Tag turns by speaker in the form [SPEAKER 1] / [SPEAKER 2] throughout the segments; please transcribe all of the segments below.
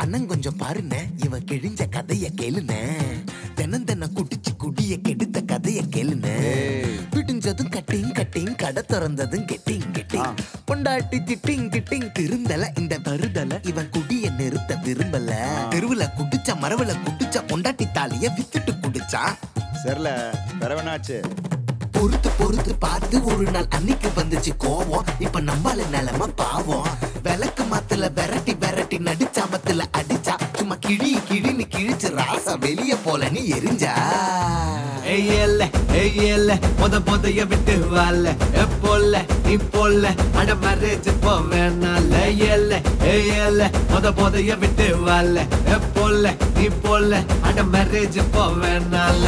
[SPEAKER 1] அண்ணன் கொஞ்சம் பாருண்ணே இவன் கிழிஞ்ச கதைய கேளுண்ணே தினம் தினம் குடிச்சு குடிய கெடுத்த கதைய கேளுண்ணே விடிஞ்சதும் கட்டிங் கட்டிங் கடை திறந்ததும் கெட்டிங் கெட்டிங் பொண்டாட்டி திட்டிங் திட்டிங் திருந்தல இந்த வருதல இவன் குடிய நிறுத்த விரும்பல தெருவுல குடிச்ச மரவுல குடிச்ச பொண்டாட்டி தாலிய வித்துட்டு குடிச்சா
[SPEAKER 2] சரில வரவனாச்சு
[SPEAKER 1] பொறுத்து பொறுத்து பார்த்து ஒரு நாள் அன்னைக்கு வந்துச்சு கோவம் இப்ப நம்மள நிலைமை பாவம் விளக்கு மாத்துல விரட்டி விரட்டி நடிச்சாமத்துல அடிச்சா சும்மா கிழி கிழின்னு கிழிச்சு ராசா வெளிய போல நீ எரிஞ்சா
[SPEAKER 3] ஏயல்ல ஏயல்ல முத முதைய விட்டு வாழ எப்போல்ல இப்போல்ல அட மேரேஜ் போவேனால ஏல்ல ஏயல்ல முத முதைய விட்டு வாழ எப்போல்ல இப்போல்ல அட மேரேஜ் போவேனால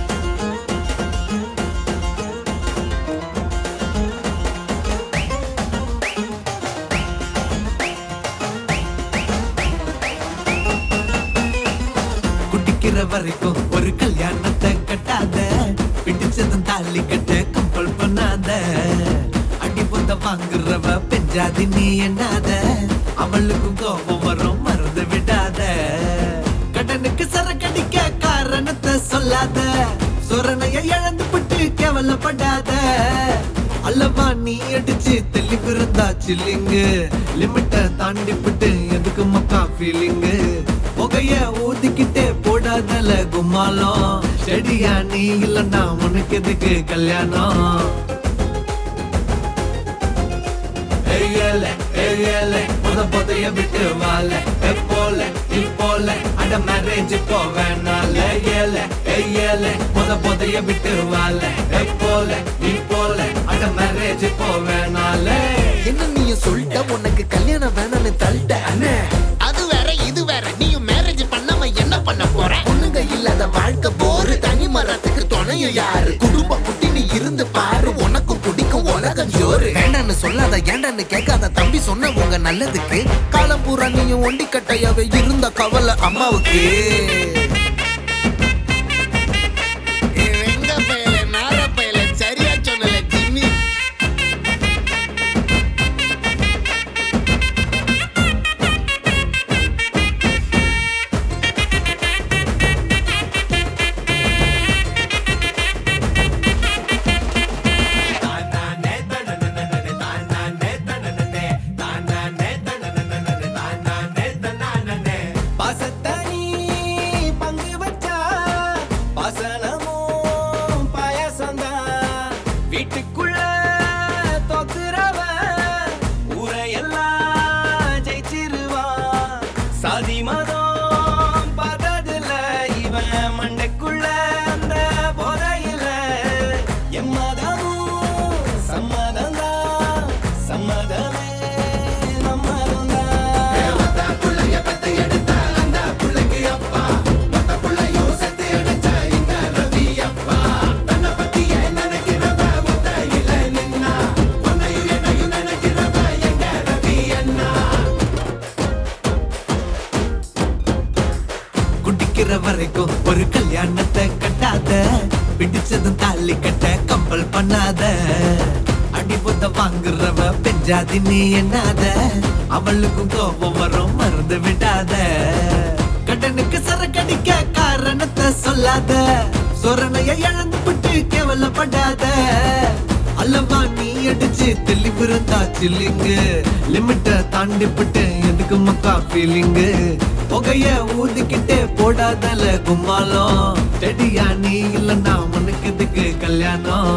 [SPEAKER 3] குடிக்கிற வரைக்கும் ஒரு கல்யாணத்தை கட்டாத பிடிச்சதும் தாலி கட்ட கம்பல் பண்ணாத அடி பொந்த வாங்குறவ பெஞ்சாதி நீ எண்ணாத அவளுக்கும் கோபம் வரும் மறந்து விடாத கடனுக்கு சரக்கடிக்க காரணத்தை சொல்லாத சொரணைய இழந்து விட்டு கேவலப்படாத அல்லவா நீ அடிச்சு தெளிவு இருந்தா சில்லிங்கு லிமிட்ட தாண்டி விட்டு எதுக்கு மக்கா ஃபீலிங்கு புகைய ஊதிக்கிட்டே போடாதல கும்மாலம் செடியா நீ இல்லன்னா உனக்கு எதுக்கு கல்யாணம் ஏயல ஏயல முத புதைய விட்டு வாழ எப்போல இப்போல அட மேரேஜ் போவேனால ஏல ஏயல முத புதைய விட்டு வாழ எப்போல இப்போல அட மேரேஜ் போவேனால
[SPEAKER 1] என்ன நீயும் சொல்லிட்ட உனக்கு கல்யாணம் வேணும்னு தள்ளிட்ட அண்ணே அது வேற இது வேற நீயும் மேரேஜ் பண்ணாம என்ன பண்ண போற பொண்ணுங்க இல்லாத வாழ்க்கை போரு தனி மரத்துக்கு துணையும் யாரு குடும்ப குட்டி நீ இருந்து பாரு உனக்கும் பிடிக்கும் உலகம் ஜோறு வேண்டான்னு சொல்லாத ஏண்டான்னு கேட்காத தம்பி சொன்ன உங்க நல்லதுக்கு காலம் பூரா நீயும் ஒண்டி கட்டையாவே இருந்த கவலை அம்மாவுக்கு வெங்க பயல நார பயல சரியா சொன்னல ஜிம்மி
[SPEAKER 3] பாசத்தனி பங்கு வச்சா பாசனமும் பாயசந்தான் வீட்டுக்குள்ள தோக்குறவ ஊரையெல்லாம் ஜெயிச்சிருவான் சாதி மதம் பார்த்ததில்ல இவன் மண்டைக்குள்ள அந்த போதையில எம்மதமும் சம்மதம்தான் சம்மதமே நம்மதம்தான் குடிக்கிற வரைக்கும் ஒரு கல்யாணத்தை கட்டாத பிடிச்சதும் தாலி கட்ட கம்பல் பண்ணாத அடி பொத்த வாங்குறவ பெஞ்சாதி நீ எண்ணாத அவளுக்கும் கோபம் வரும் மறந்து விடாத கடனுக்கு சரக்கடிக்க காரணத்தை சொல்லாத சொரணைய இழந்து விட்டு கேவலப்படாத அல்லவா நீ அடிச்சு தெளிவு இருந்தா சில்லிங்கு லிமிட்ட தாண்டி விட்டு எதுக்கு மக்கா ஃபீலிங்கு புகைய ஊதிக்கிட்டே போடாதல கும்மாலம் செடியா நீ இல்லன்னா உனக்கு எதுக்கு கல்யாணம்